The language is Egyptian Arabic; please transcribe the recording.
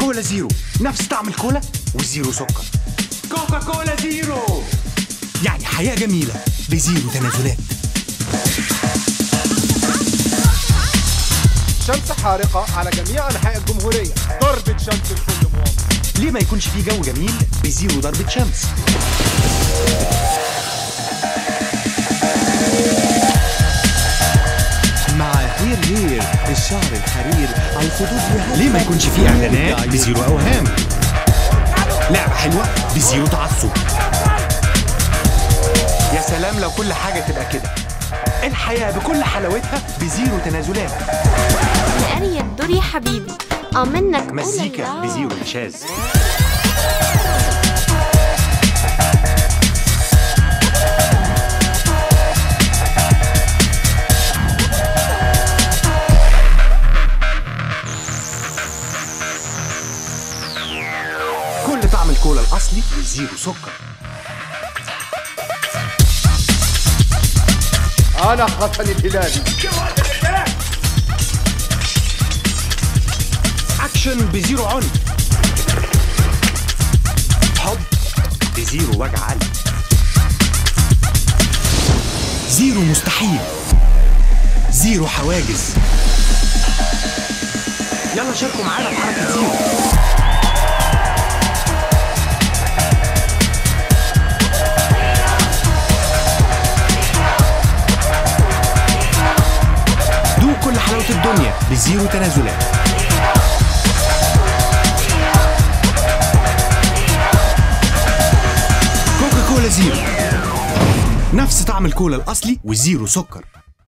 كولا زيرو نفس طعم الكولا وزيرو سكر كوكا كولا زيرو يعني حياة جميلة بزيرو تنازلات شمس حارقة على جميع أنحاء الجمهورية ضربة شمس لكل مواطن ليه ما يكونش فيه جو جميل بزيرو ضربة شمس مع هير هير الشعر الحرير على الخدود يهدى ليه ما يكونش فيه اعلانات بزيرو اوهام لعبة حلوة بزيرو تعصب يا سلام لو كل حاجة تبقى كده الحياة بكل حلاوتها بزيرو تنازلات يا قرية الدور يا حبيبي اه منك مزيكا أولاً. بزيرو نشاز كل طعم الكولا الأصلي بزيرو سكر أنا حسن الهلالي أكشن بزيرو عنف حب بزيرو وجع قلب زيرو مستحيل زيرو حواجز يلا شاركوا معانا في حركة زيرو دوق كل حلاوة الدنيا بزيرو تنازلات كوكا كولا زيرو نفس طعم الكولا الأصلي وزيرو سكر